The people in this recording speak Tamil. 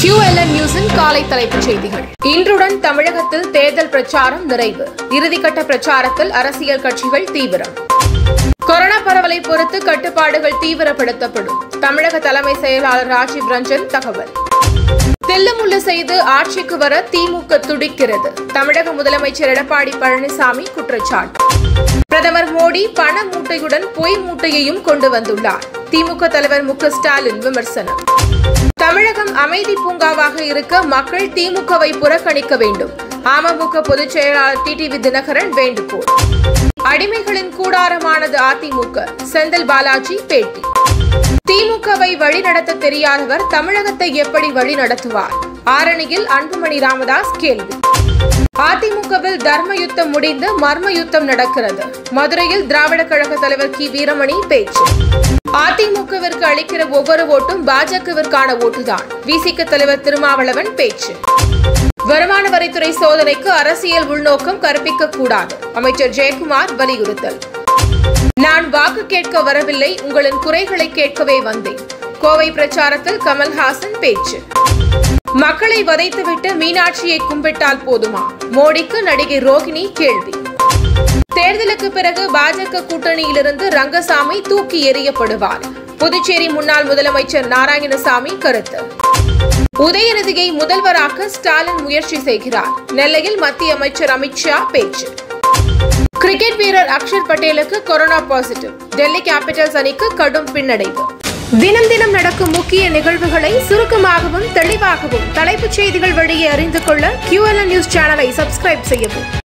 QLN நியூஸின் காலை தலைப்புச் செய்திகள் இன்றுடன் தமிழகத்தில் தேர்தல் பிரச்சாரம் நிறைவு இறுதிக்கட்ட பிரச்சாரத்தில் அரசியல் கட்சிகள் தீவிரம் கொரோனா பரவலை பொறுத்து கட்டுப்பாடுகள் தீவிரப்படுத்தப்படும் தமிழக தலைமை செயலாளர் ராஜீவ் ரஞ்சன் தகவல் தில்லுமுள்ளு செய்து ஆட்சிக்கு வர திமுக துடிக்கிறது தமிழக முதலமைச்சர் எடப்பாடி பழனிசாமி குற்றச்சாட்டு பிரதமர் மோடி பண மூட்டையுடன் பொய் மூட்டையையும் கொண்டு வந்துள்ளார் திமுக தலைவர் மு க ஸ்டாலின் விமர்சனம் தமிழகம் அமைதி பூங்காவாக இருக்க மக்கள் திமுகவை புறக்கணிக்க வேண்டும் அமமுக பொதுச் செயலாளர் டிடிவி தினகரன் வேண்டுகோள் அடிமைகளின் கூடாரமானது அதிமுக செந்தில் பாலாஜி பேட்டி திமுகவை வழிநடத்த தெரியாதவர் தமிழகத்தை எப்படி வழிநடத்துவார் ஆரணியில் அன்புமணி ராமதாஸ் கேள்வி அதிமுகவில் தர்ம யுத்தம் முடிந்து மர்ம யுத்தம் நடக்கிறது மதுரையில் திராவிட கழக தலைவர் கி வீரமணி பேச்சு அதிமுகவிற்கு அளிக்கிற ஒவ்வொரு ஓட்டும் பாஜகவிற்கான ஓட்டுதான் விசிக தலைவர் திருமாவளவன் பேச்சு வருமான வரித்துறை சோதனைக்கு அரசியல் உள்நோக்கம் கற்பிக்க கூடாது அமைச்சர் ஜெயக்குமார் வலியுறுத்தல் நான் வாக்கு கேட்க வரவில்லை உங்களின் குறைகளை கேட்கவே வந்தேன் கோவை பிரச்சாரத்தில் கமல்ஹாசன் பேச்சு மக்களை வதைத்துவிட்டு மீனாட்சியை கும்பிட்டால் போதுமா மோடிக்கு நடிகை ரோகிணி கேள்வி தேர்தலுக்கு பிறகு பாஜக கூட்டணியிலிருந்து ரங்கசாமி தூக்கி எறியப்படுவார் புதுச்சேரி முன்னாள் முதலமைச்சர் நாராயணசாமி கருத்து உதயநிதியை முதல்வராக்க ஸ்டாலின் முயற்சி செய்கிறார் நெல்லையில் மத்திய அமைச்சர் அமித்ஷா பேச்சு கிரிக்கெட் வீரர் அக்ஷர் பட்டேலுக்கு கொரோனா பாசிட்டிவ் டெல்லி கேபிட்டல்ஸ் அணிக்கு கடும் பின்னடைவு தினம் தினம் நடக்கும் முக்கிய நிகழ்வுகளை சுருக்கமாகவும் தெளிவாகவும் தலைப்புச் செய்திகள் வழியே அறிந்து கொள்ள QLN நியூஸ் சேனலை சப்ஸ்கிரைப் செய்யவும்